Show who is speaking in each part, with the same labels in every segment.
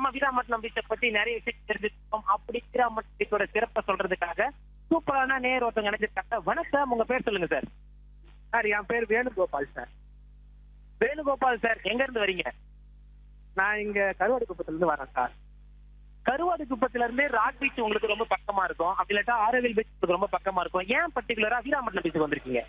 Speaker 1: நம்ம வீராமட்னம் பீச்சை பத்தி நிறைய விஷயம் தெரிஞ்சுக்கோம் அப்படி வீராமட்னம் பீச்சோட சிறப்பை சொல்றதுக்காக சூப்பரான நேர் ஒருத்தவங்க நினைச்சிருக்காங்க வணக்கம் உங்க பேர் சொல்லுங்க சார்
Speaker 2: சார் என் பேர் வேணுகோபால் சார்
Speaker 1: வேணுகோபால் சார் எங்க இருந்து வரீங்க
Speaker 2: நான் இங்க கருவாடு குப்பத்துல இருந்து வரேன் சார்
Speaker 1: கருவாடு குப்பத்துல இருந்து ராக் பீச் உங்களுக்கு ரொம்ப பக்கமா இருக்கும் அப்படி இல்லாட்டா ஆரவில் பீச் உங்களுக்கு ரொம்ப பக்கமா இருக்கும் ஏன் பர்டிகுலரா வீராமட்னம் பீச்சுக்கு வந்திருக்கீங்க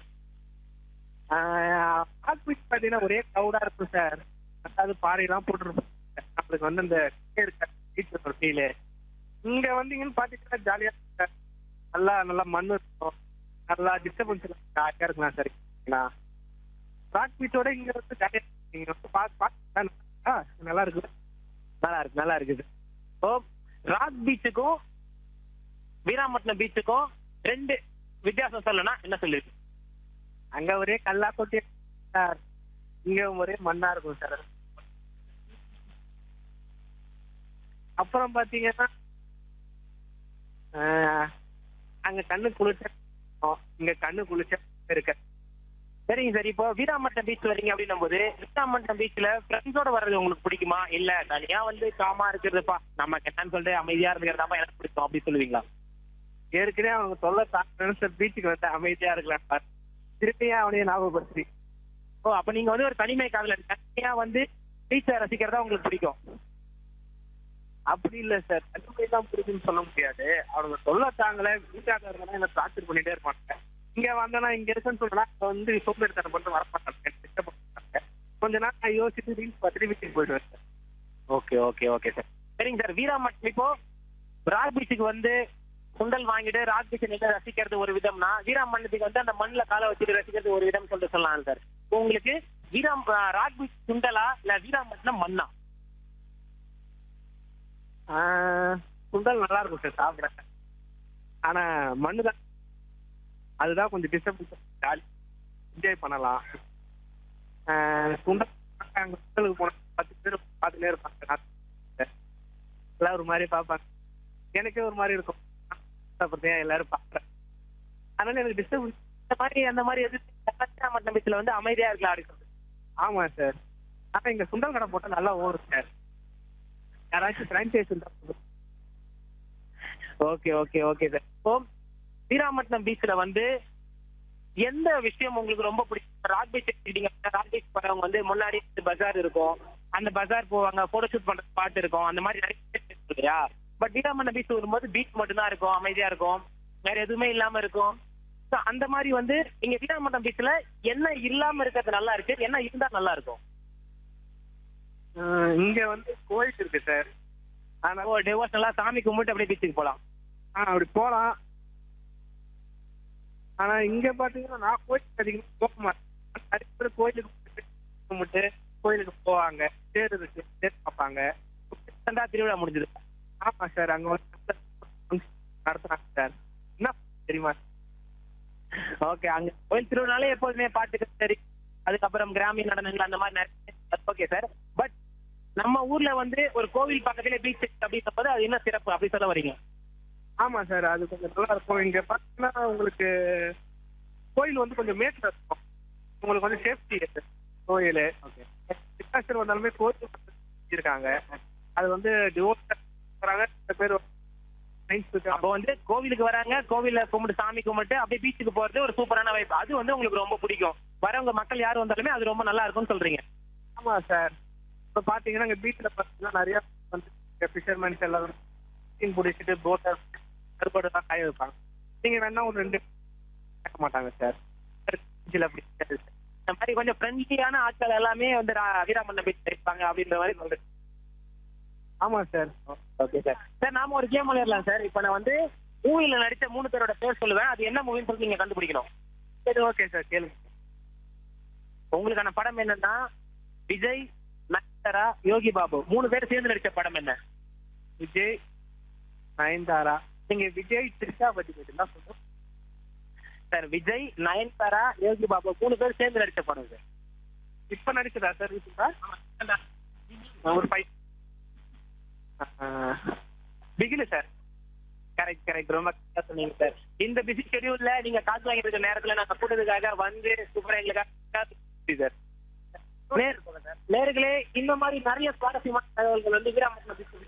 Speaker 2: ஹாட் பீச் பார்த்தீங்கன்னா ஒரே க்ரௌடா இருக்கும் சார் அதாவது பாறையெல்லாம் போட்டுருப்போம் நம்மளுக்கு வந்து அந்த பீச் ஃபீலு இங்க வந்தீங்கன்னு பாத்தீங்கன்னா ஜாலியா இருக்கும் சார் நல்லா நல்லா மண் இருக்கும் நல்லா டிஸ்டர்பன்ஸ் ஜாலியா இருக்கலாம் சார் ராக் பீச்சோட இங்க வந்து ஜாலியா நீங்க வந்து பார்த்து பார்த்து நல்லா இருக்கு
Speaker 1: நல்லா இருக்கு நல்லா இருக்குது இப்போ ராக் பீச்சுக்கும் வீராமட்னம் பீச்சுக்கும் ரெண்டு வித்தியாசம் சொல்லணும்னா என்ன சொல்லிருக்கு
Speaker 2: அங்க ஒரே கல்லா கொட்டி சார் இங்க ஒரே மண்ணா இருக்கும் சார் அப்புறம் பாத்தீங்கன்னா ஆஹ், அங்க கண்ணு குளிச்ச இங்க கண்ணு குளிச்ச இருக்க
Speaker 1: சரிங்க சார் இப்போ வீராமட்டம் பீச் வரீங்க அப்படின்னும் போது வீராமட்டம் பீச்ல ஃப்ரெண்ட்ஸோட வர்றது உங்களுக்கு பிடிக்குமா இல்ல தனியா வந்து காமா இருக்கிறதுப்பா நம்ம என்னன்னு சொல்லிட்டு அமைதியா இருக்கிறதாப்பா எனக்கு பிடிக்கும் அப்படி சொல்லுவீங்களா
Speaker 2: ஏற்கனவே அவங்க தொல்லை தாக்கணும் சார் பீச்சுக்கு வந்து அமைதியா இருக்கலாம் சார் திருப்பியும் அவனையே ஞாபகப்படுத்தி
Speaker 1: ஓ அப்ப நீங்க வந்து ஒரு தனிமை காதலன் தனியா வந்து பீச்சை ரசிக்கிறதா உங்களுக்கு பிடிக்கும்
Speaker 2: அப்படி இல்ல சார் தனிமை தான் பிடிக்குன்னு சொல்ல முடியாது அவங்க தொல்லை தாங்கல வீட்டாக்காரங்க என்ன டார்ச்சர் பண்ணிட்டே இருப்பாங்க இங்க வந்தனா இங்க இருக்குன்னு சொன்னா வந்து சோம்பேறித்தனம் பண்ணிட்டு வர மாட்டாங்க disturb பண்ண மாட்டாங்க. கொஞ்ச நேரம் நான் யோசிச்சுட்டு ரீல்ஸ் பார்த்துட்டு வீட்டுக்கு போயிடுவேன் sir
Speaker 1: okay okay okay sir சரிங்க சார் வீராமட்டம் இப்போ ராக் பீச்சுக்கு வந்து சுண்டல் வாங்கிட்டு ராக் பீச்சை நின்று ரசிக்கிறது ஒரு விதம்னா வீராமண்டத்துக்கு வந்து அந்த மண்ணுல காலை வச்சுட்டு ரசிக்கிறது ஒரு விதம் சொல்லிட்டு சொல்லலாம் சார் உங்களுக்கு வீராம் ராக் பீச் சுண்டலா இல்ல வீராமட்டம் மண்ணா
Speaker 2: ஆஹ், சுண்டல் நல்லா இருக்கும் சார் சாப்பிட ஆனா மண்ணு தான் அதுதான் கொஞ்சம் டிஸ்டர்பன்ஸ் ஜாலி என்ஜாய் பண்ணலாம் ஆஹ், சுண்டல் அங்க சுண்டலுக்கு போன பத்து பேர் பார்த்துட்டே இருப்பாங்க நான் எல்லாம் ஒரு மாதிரி பார்ப்பாங்க எனக்கே ஒரு மாதிரி இருக்கும் அப்புறம் எல்லாரும் பார்க்குறேன் அதனால எனக்கு டிஸ்டர்பன்ஸ்
Speaker 1: இந்த மாதிரி அந்த மாதிரி எது வீராமட்டம் பீச்ல வந்து அமைதியா இருக்கலாம் அடுக்கிறது
Speaker 2: ஆமா சார் ஆனா இங்க சுண்டல் கடை போட்டா நல்லா ஓடும் சார் யாராச்சும் பிரான்ச்சைஸ் இருந்தா சொல்லுங்க.
Speaker 1: ஓகே ஓகே ஓகே சார் இப்போ வீராமட்டம் பீச்ல வந்து எந்த விஷயம் உங்களுக்கு ரொம்ப பிடிக்கும் ராக் பீச் எடுத்துக்கிட்டீங்க ராக் பீச் போறவங்க வந்து முன்னாடி பஜார் இருக்கும் அந்த பஜார் போவாங்க போட்டோ ஷூட் பண்ற ஸ்பாட் இருக்கும் அந்த மாதிரி நிறைய place இருக்கு இல்லையா பட் வீராமட்டம் பீச் வரும்போது பீச் மட்டும்தான் இருக்கும் அமைதியா இருக்கும் வேற எதுவுமே இல்லாம இருக்கும் So, அந்த மாதிரி வந்து நீங்க வீராமட்டம் பீச்ல என்ன இல்லாம இருக்கிறது நல்லா இருக்கு என்ன இருந்தா நல்லா இருக்கும்
Speaker 2: ஆஹ் இங்க வந்து கோயில் இருக்கு சார் ஆனா
Speaker 1: ஓ டிவோஷனலா சாமி கும்பிட்டு அப்படியே பீச்சுக்கு போலாம்
Speaker 2: ஆ அப்படி போலாம் ஆனா இங்க பாத்தீங்கன்னா நான் கோயிலுக்கு அதிகமா போக மாட்டேன் நிறைய பேர் கோயிலுக்கு போயிட்டு கும்பிட்டு கோயிலுக்கு போவாங்க தேர் இருக்கு தேர் பார்ப்பாங்க
Speaker 1: ரீசெண்டா திருவிழா முடிஞ்சது
Speaker 2: ஆமா சார் அங்க வந்து நடத்துறாங்க சார் என்ன தெரியுமா
Speaker 1: ஓகே அங்க கோயில் திருவிழாலே எப்போதுமே பாட்டுக்கு சரி அதுக்கப்புறம் கிராமிய நடனங்கள் அந்த மாதிரி நிறைய ஓகே சார் பட் நம்ம ஊர்ல வந்து ஒரு கோவில் பக்கத்துல பீச் அப்படின்ற போது அது என்ன சிறப்பு அப்படி சொல்ல வரீங்க
Speaker 2: ஆமா சார் அது கொஞ்சம் நல்லா இருக்கும் இங்க பாத்தீங்கன்னா உங்களுக்கு கோயில் வந்து கொஞ்சம் மேட்ல இருக்கும் உங்களுக்கு வந்து சேஃப்டி கோயில்
Speaker 1: ஓகே
Speaker 2: டிசாஸ்டர் வந்தாலுமே கோயில் இருக்காங்க அது வந்து டிவோர்ஸ் வராங்க சில பேர் சயின்ஸ்
Speaker 1: அப்போ வந்து கோவிலுக்கு வராங்க கோவில்ல கும்பிட்டு சாமி கும்பிட்டு அப்படியே பீச்சுக்கு போறது ஒரு சூப்பரான வைப் அது வந்து உங்களுக்கு ரொம்ப பிடிக்கும் வரவங்க மக்கள் யார் வந்தாலுமே அது ரொம்ப நல்லா இருக்கும்னு சொல்றீங்க
Speaker 2: ஆமா சார் இப்போ பாத்தீங்கன்னா இங்க பீச்ல பாத்தீங்கன்னா நிறைய வந்து ஃபிஷர்மேன்ஸ் எல்லாரும் மீன் பிடிச்சிட்டு போட்டை கருப்பாடு தான் காய வைப்பாங்க நீங்க வேணா ஒரு ரெண்டு கேட்க மாட்டாங்க சார் பீச்சில் அப்படி கிடையாது சார்.
Speaker 1: இந்த மாதிரி கொஞ்சம் ஃப்ரெண்ட்லியான ஆட்கள் எல்லாமே வந்து ரா- வீராமண்ண பீச் இருப்பாங்க அப்படின்ற மாதிரி சொல்றேன்
Speaker 2: ஆமா சார்
Speaker 1: ஓகே சார் சார் நாம ஒரு கேம் விளையாடலாம் சார் இப்போ நான் வந்து மூவில நடிச்ச மூணு பேரோட பேர் சொல்லுவேன் அது என்ன மூவின்னு சொல்லி நீங்க கண்டுபிடிக்கணும்
Speaker 2: சரி ஓகே சார் கேளுங்க
Speaker 1: உங்களுக்கான படம் என்னன்னா விஜய் நயன்தாரா யோகி பாபு மூணு பேர் சேர்ந்து நடிச்ச படம் என்ன
Speaker 2: விஜய் நயன்தாரா நீங்க விஜய் த்ரிஷா பத்தி மட்டும் சொல்றோம்
Speaker 1: சார் விஜய் நயன்தாரா யோகி பாபு மூணு பேர் சேர்ந்து நடிச்ச படம் சார்
Speaker 2: இப்ப நடிச்சதா சார் ரீசெண்டா ஒரு five Bigil sir
Speaker 1: correct correct ரொம்ப கரெக்டா சொன்னீங்க சார் இந்த பிஸி ஷெடியூல்ல நீங்க காசு வாங்கிட்டு இருக்க நேரத்துல நாங்க கூட்டத்துக்காக வந்து சூப்பரா எங்களுக்காக சார் நேர்களே இந்த மாதிரி நிறைய சுவாரஸ்யமான தகவல்கள் வந்து வீராமட்டம்